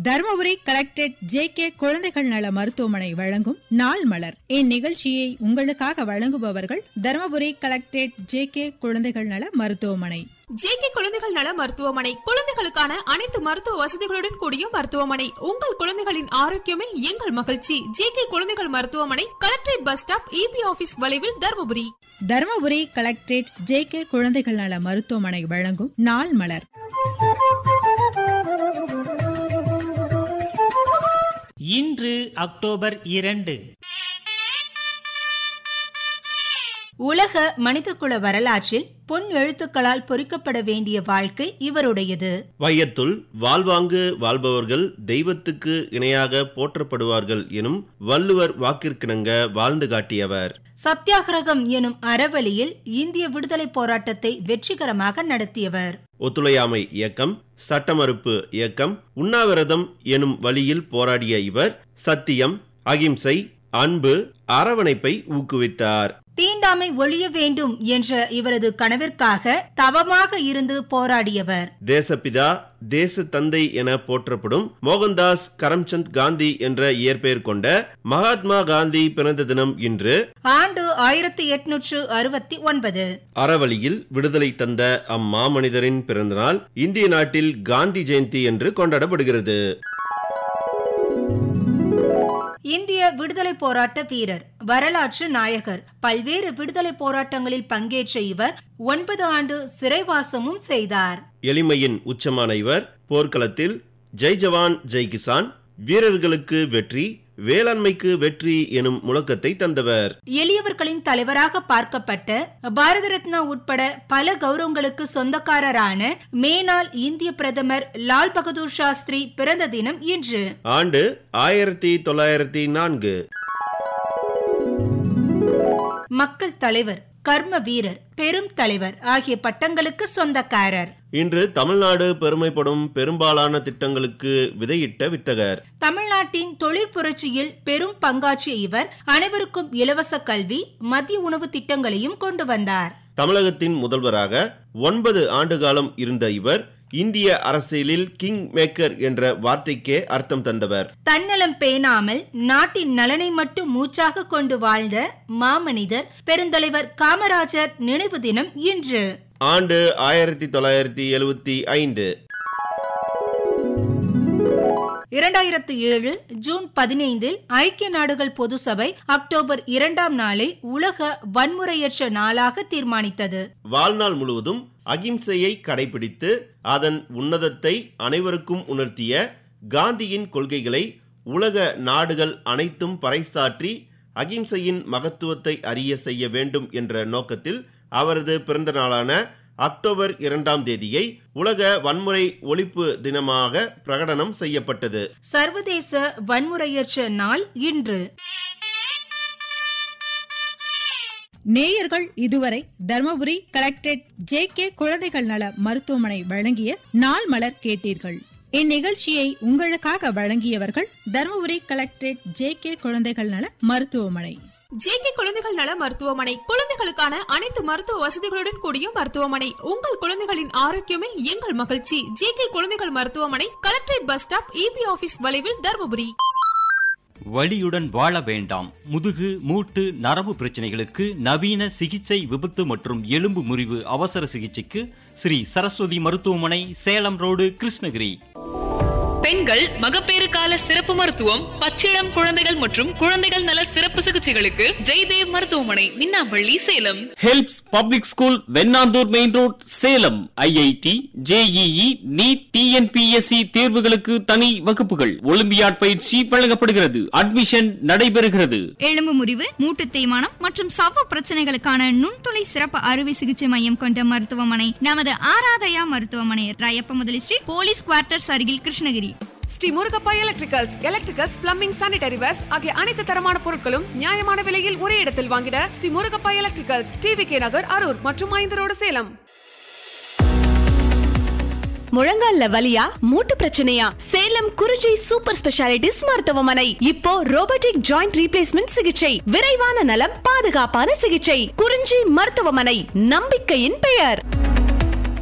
Dharmapuri collectorate J K குழந்தைகள் நல மருத்துவமனை வழங்கும் நாள் மலர் இந்நிகழ்ச்சியை உங்களுக்காக வழங்குபவர்கள் தருமபுரி கலெக்டரேட் ஜே கே குழந்தைகள் நல மருத்துவமனை ஜேகே குழந்தைகள் நல மருத்துவமனை குழந்தைகளுக்கான அனைத்து மருத்துவ வசதிகளுடன் கூடிய மருத்துவமனை உங்கள் குழந்தைகளின் ஆரோக்கியமே எங்கள் மகிழ்ச்சி ஜேகே குழந்தைகள் மருத்துவமனை collectorate bus stop E B office வளைவில் Dharmapuri Dharmapuri collectorate J K குழந்தைகள் நல மருத்துவமனை வழங்கும் நாள் மலர் இன்று அக்டோபர் இரண்டு உலக மனிதகுல வரலாற்றில் பொன் எழுத்துக்களால் பொறிக்கப்பட வேண்டிய வாழ்க்கை இவருடையது வையத்துள் வாழ்வாங்கு வாழ்பவர்கள் தெய்வத்துக்கு இணையாக போற்றப்படுவார்கள் எனும் வள்ளுவர் வாக்கிற்கிணங்க வாழ்ந்து காட்டியவர் சத்தியாகிரகம் எனும் அறவழியில் இந்திய விடுதலை போராட்டத்தை வெற்றிகரமாக நடத்தியவர் ஒத்துழையாமை இயக்கம் சட்டமறுப்பு இயக்கம் உண்ணாவிரதம் எனும் வழியில் போராடிய இவர் சத்தியம் அகிம்சை அன்பு அரவணைப்பை ஊக்குவித்தார் தீண்டாமை ஒழிய வேண்டும் என்ற இவரது கனவிற்காக தவமாக இருந்து போராடியவர் தேசப்பிதா தேச தந்தை என போற்றப்படும் மோகன்தாஸ் கரம்சந்த் காந்தி என்ற இயற்பெயர் கொண்ட மகாத்மா காந்தி பிறந்த தினம் இன்று ஆண்டு ஆயிரத்தி எட்நூற்று அறுபத்தி ஒன்பது அறவழியில் விடுதலை தந்த அம்மாமனிதரின் பிறந்தநாள் இந்திய நாட்டில் காந்தி ஜெயந்தி என்று கொண்டாடப்படுகிறது இந்திய விடுதலை போராட்ட வீரர் வரலாற்று நாயகர் பல்வேறு விடுதலை போராட்டங்களில் பங்கேற்ற இவர் ஒன்பது ஆண்டு சிறைவாசமும் செய்தார் எளிமையின் உச்சமான இவர் போர்க்களத்தில் ஜெய் ஜவான் ஜெய் கிசான் வீரர்களுக்கு வெற்றி வேளாண்மைக்கு வெற்றி எனும் முழக்கத்தை தந்தவர் எளியவர்களின் தலைவராக பார்க்கப்பட்ட பாரத ரத்னா உட்பட பல கௌரவங்களுக்கு சொந்தக்காரரான மேனாள் இந்திய பிரதமர் லால் பகதூர் சாஸ்திரி பிறந்த தினம் இன்று ஆண்டு ஆயிரத்தி தொள்ளாயிரத்தி நான்கு மக்கள் தலைவர் கர்ம வீரர் பெரும் தலைவர் ஆகிய பட்டங்களுக்கு சொந்தக்காரர் இன்று தமிழ்நாடு பெருமைப்படும் பெரும்பாலான திட்டங்களுக்கு விதையிட்ட வித்தகர் தமிழ்நாட்டின் தொழிற்புரட்சியில் பெரும் பங்காற்றிய இவர் அனைவருக்கும் இலவச கல்வி மதிய உணவு திட்டங்களையும் கொண்டு வந்தார் தமிழகத்தின் முதல்வராக ஒன்பது ஆண்டு காலம் இருந்த இவர் இந்திய அரசியலில் கிங் மேக்கர் என்ற வார்த்தைக்கே அர்த்தம் தந்தவர் தன்னலம் பேணாமல் நாட்டின் நலனை மட்டும் மூச்சாக கொண்டு வாழ்ந்த மாமனிதர் பெருந்தலைவர் காமராஜர் நினைவு தினம் இன்று ஆண்டு ஆயிரத்தி தொள்ளாயிரத்தி எழுவத்தி ஐந்து இரண்டாயிரத்து ஏழு ஜூன் பதினைந்தில் ஐக்கிய நாடுகள் பொது சபை அக்டோபர் இரண்டாம் நாளை உலக வன்முறையற்ற நாளாக தீர்மானித்தது வாழ்நாள் முழுவதும் அகிம்சையை கடைபிடித்து அதன் உன்னதத்தை அனைவருக்கும் உணர்த்திய காந்தியின் கொள்கைகளை உலக நாடுகள் அனைத்தும் பறைசாற்றி அகிம்சையின் மகத்துவத்தை அறிய செய்ய வேண்டும் என்ற நோக்கத்தில் அவரது பிறந்த நாளான அக்டோபர் இரண்டாம் தேதியை உலக வன்முறை ஒழிப்பு தினமாக பிரகடனம் செய்யப்பட்டது சர்வதேச வன்முறையற்ற நாள் இன்று நேயர்கள் இதுவரை தருமபுரி கலெக்டரேட் ஜே கே குழந்தைகள் நல மருத்துவமனை வழங்கிய நாள் மலர் கேட்டீர்கள் இந்நிகழ்ச்சியை உங்களுக்காக வழங்கியவர்கள் தருமபுரி கலெக்டரேட் ஜே கே குழந்தைகள் நல மருத்துவமனை ஜேகே குழந்தைகள் நல மருத்துவமனை குழந்தைகளுக்கான அனைத்து மருத்துவ வசதிகளுடன் கூடிய மருத்துவமனை உங்கள் குழந்தைகளின் ஆரோக்கியமே எங்கள் மகிழ்ச்சி ஜேகே குழந்தைகள் மருத்துவமனை collectorate bus stop E B office வளைவில் தருமபுரி வலியுடன் வாழ வேண்டாம் முதுகு மூட்டு நரம்பு பிரச்சனைகளுக்கு நவீன சிகிச்சை விபத்து மற்றும் எலும்பு முறிவு அவசர சிகிச்சைக்கு ஸ்ரீ சரஸ்வதி மருத்துவமனை சேலம் ரோடு கிருஷ்ணகிரி பெண்கள் மகப்பேறு கால சிறப்பு மருத்துவம் பச்சிளம் குழந்தைகள் மற்றும் குழந்தைகள் நல சிறப்பு சிகிச்சைகளுக்கு ஜெய்தேவ் மருத்துவமனை Minnampalli Salem helps public school Vennandur main road Salem IIT JEE NEET TNPSC தேர்வுகளுக்கு தனி வகுப்புகள் ஒலிம்பியாட் பயிற்சி வழங்கப்படுகிறது அட்மிஷன் நடைபெறுகிறது எலும்பு முறிவு மூட்டு தேய்மானம் மற்றும் சவ்வு பிரச்சனைகளுக்கான நுண்துளை சிறப்பு அறுவை சிகிச்சை மையம் கொண்ட மருத்துவமனை நமது ஆராதயா மருத்துவமனை ராயப்ப முதலி ஸ்ட்ரீட் போலீஸ் குவார்ட்டர்ஸ் அருகில் Krishnagiri Sri Murugappa electricals electricals plumbing sanitary wares ஆகிய அனைத்து தரமான பொருட்களும் நியாயமான விலையில் ஒரே இடத்தில் வாங்கிட Sri Murugappa electricals TV K Nagar Harur மற்றும் ஐந்து ரோடு சேலம் முழங்கால்ல வலியா மூட்டு பிரச்சனையா சேலம் குறிஞ்சி சூப்பர் ஸ்பெஷாலிட்டிஸ் மருத்துவமனை இப்போ ரோபோட்டிக் ஜாயிண்ட் ரீப்ளேஸ்மெண்ட் சிகிச்சை விரைவான நலம் பாதுகாப்பான சிகிச்சை குறிஞ்சி மருத்துவமனை நம்பிக்கையின் பெயர்